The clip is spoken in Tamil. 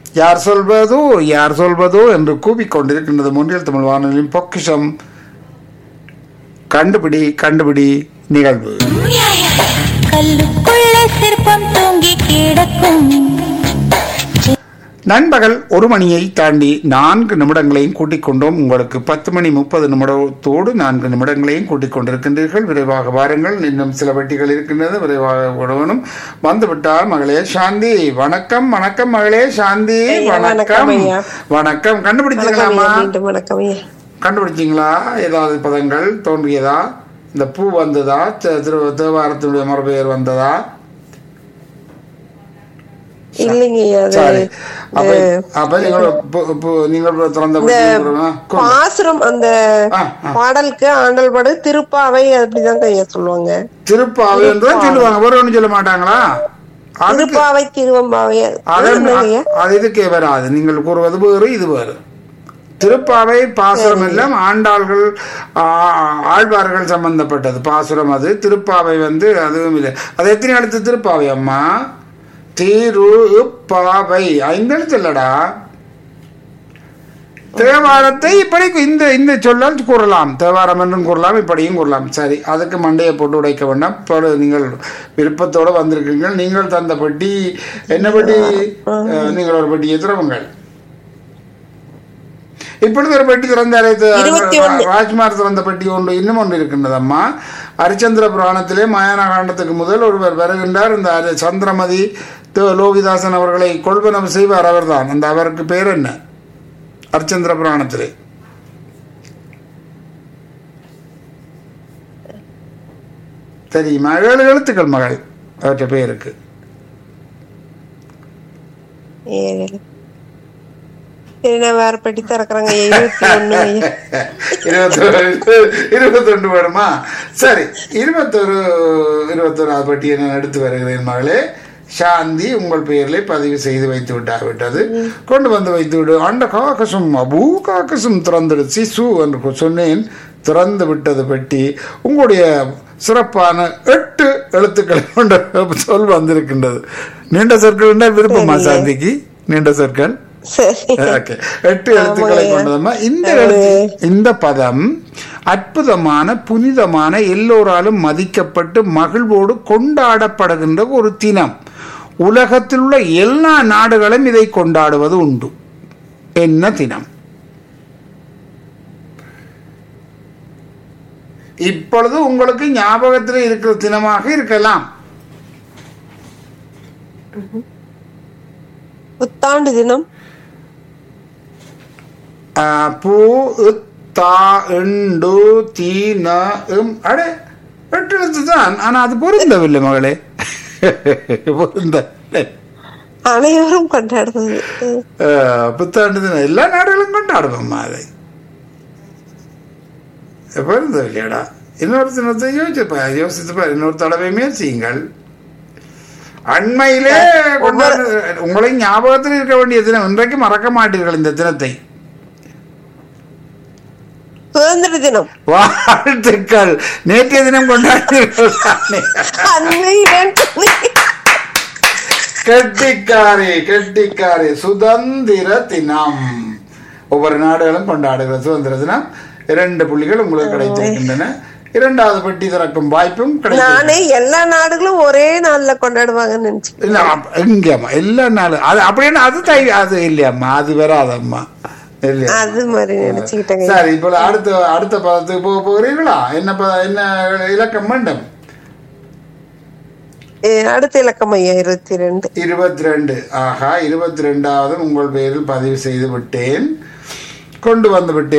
யார் சொல்வதோ யார் சொல்வதோ என்று கூவிக்கொண்டிருக்கின்றது முன்னில் தமிழ் வானொலியின் பொக்கிஷம் கண்டுபிடி கண்டுபிடி நிகழ்வு கல்லுக்குள்ள சிற்பம் தூங்கி கிடக்கும் நண்பகல் ஒரு மணியை தாண்டி நான்கு நிமிடங்களையும் கூட்டிக் கொண்டோம் உங்களுக்கு பத்து மணி முப்பது நிமிடத்தோடு நான்கு நிமிடங்களையும் கூட்டிக் கொண்டிருக்கின்றீர்கள் விரைவாக வாருங்கள் இன்னும் சில வெட்டிகள் இருக்கின்றது விரைவாக விடவனும் வந்துவிட்டார் மகளே சாந்தி வணக்கம் வணக்கம் மகளே சாந்தி ஐயா, வணக்கம் வணக்கம் ஐயா. வணக்கம் வணக்கம் கண்டுபிடிச்சீங்களாமா ஐயா, மீண்டும் வணக்கம் ஐயா கண்டுபிடிச்சீங்களா ஏதாவது பதங்கள் தோன்றியதா இந்த பூ வந்ததா த- திரு தேவாரத்தினுடைய மறுபெயர் வந்ததா இல்லைங்க ஐயா அது சரி அப்ப அப்ப நீங்கள் பு- பு- நீங்கள் திறந்த இந்த பட்டியல் கொண்டு- பாசுரம் அந்த ஆ, ஆ. பாடலுக்கு ஆண்டல் பாடு திருப்பாவை அப்படிதான் ஐயா சொல்லுவாங்க திருப்பாவை என்றுதான் சொல்லுவாங்க வேற ஒண்ணும் சொல்ல மாட்டாங்களா அதுக்கு திருப்பாவை திருவம்பாவை அது அது என்னங்க ஐயா அது இதுக்கே வராது நீங்கள் கூறுவது வேறு இது வேறு திருப்பாவை பாசுரம் எல்லாம் ஆண்டாள்கள் ஆ, ஆழ்வார்கள் சம்பந்தப்பட்டது பாசுரம் அது திருப்பாவை வந்து அதுவும் இல்லை அது எத்தனை எழுத்து திருப்பாவை அம்மா திரு பாவை ஐந்து எழுத்து இல்லடா தேவாரத்தை இப்படி இந்த இந்த சொல்லால் கூறலாம் தேவாரம் என்றும் கூறலாம் இப்படியும் கூறலாம் சரி அதுக்கு மண்டையை போட்டு உடைக்க வேண்டாம் இப்பொழுது நீங்கள் விருப்பத்தோடு வந்திருக்கீங்கள் நீங்கள் தந்த பெட்டி என்ன பெட்டி அஹ், நீங்கள் ஒரு பெட்டியை திறவுங்கள் இப்பொழுது ஒரு பெட்டி திறந்தாரே இருபத்தி ஒண்ணு. ராஜ்குமார் திறந்த பெட்டி ஒன்று இன்னும் ஒன்று இருக்கின்றதம்மா ஹரிச்சந்திர புராணத்திலே மயான காண்டத்துக்கு முதல் ஒருவர் வருகின்றார் இந்த ஹரி- சந்திரமதி த- லோகிதாசன் அவர்களை கொள்வனம் செய்வார் அவர்தான் அந்த அவருக்கு பேர் என்ன ஹரிச்சந்திர புராணத்திலே தெரியுமா ஏழு எழுத்துக்கள் மகள் அவற்றை பேருக்கு ஏழு. சரி நான் வேற பெட்டி திறக்கிறேங்க ஐயா இருபத்தி ஒண்ணு ஐயா இருபத்தொரு இருபத்தொன்று வேணுமா சரி இருபத்தொரு இருபத்தொரு பட்டியை நான் எடுத்து வருகிறேன் மகளே சாந்தி உங்கள் பெயரிலே பதிவு செய்து வைத்து விட்டார் விட்டது கொண்டு வந்து வைத்து விடு அண்ட காக்கசும் அபூ காக்கசும் திறந்துடு சிசு என்று சொன்னேன் திறந்து விட்டது பெட்டி உங்களுடைய சிறப்பான எட்டு எழுத்துக்களை கொண்ட சொல் வந்திருக்கின்றது நீண்ட சொற்கள் என்றால் விருப்பமா சாந்திக்கு நீண்ட சொற்கள் சரி ஓகே. எட்டு எழுத்துக்களை கொண்டதம்மா இந்த எழுத்து இந்த பதம் அற்புதமான புனிதமான எல்லோராலும் மதிக்கப்பட்டு மகிழ்வோடு கொண்டாடப்படுகின்ற ஒரு தினம் உலகத்தில் உள்ள எல்லா நாடுகளும் இதை கொண்டாடுவது உண்டு என்ன தினம் இப்பொழுது உங்களுக்கு ஞாபகத்தில் இருக்கிற தினமாக இருக்கலாம் புத்தாண்டு தினம் ஆ, பூ இத், தா இண்டு தீ ந இம் அடே எட்டு எழுத்து தான் ஆனா அது பொருந்தவில்லை மகளே பொருந்த அனைவரும் கொண்டாடுவது புத்தாண்டு தினம் எல்லா நாடுகளும் கொண்டாடுவோம்மா அதை பொருந்தவில்லையாடா இன்னொரு தினத்தை யோசிச்சுப்பா யோசித்துப்பா இன்னொரு தடவை முயற்சியுங்கள் அண்மையிலே கொண்டாடு உங்களை ஞாபகத்தில் இருக்க வேண்டிய தினம் இன்றைக்கு மறக்க மாட்டீர்கள் இந்த தினத்தை சுதந்திர தினம் வாழ்த்துக்கள் நேற்றைய தினம் கொண்டாடினீர்கள் தானே? அன்னை கெட்டிக்காரி கெட்டிக்காரி சுதந்திர தினம் ஒவ்வொரு நாடுகளும் கொண்டாடுகிற சுதந்திர தினம் இரண்டு புள்ளிகள் உங்களுக்கு கிடைத்திருக்கின்றன இரண்டாவது பெட்டி திறக்கும் வாய்ப்பும் கிடைக்கும் நானே எல்லா நாடுகளும் ஒரே நாள்ல கொண்டாடுவாங்கன்னு நினைச்சு இல்ல அப்ப- இங்கம்மா எல்லா நாளும் அது அப்படின்னு அது தை அது இல்லையம்மா அது வராதம்மா இல்லையா அது மாதிரி நினைச்சுக்கிட்டேங்க சரி இப்போ அடுத்த அடுத்த பதத்துக்கு போக போகிறீர்களா என்ன ப- என்ன இலக்கம் வேண்டும் ஏ, அடுத்த இலக்கம் ஐயா இருபத்தி ரெண்டு இருபத்தி ரெண்டு ஆஹா இருபத்தி ரெண்டாவது உங்கள் பெயரில் பதிவு செய்து விட்டேன் கொண்டு வந்து விட்டேன்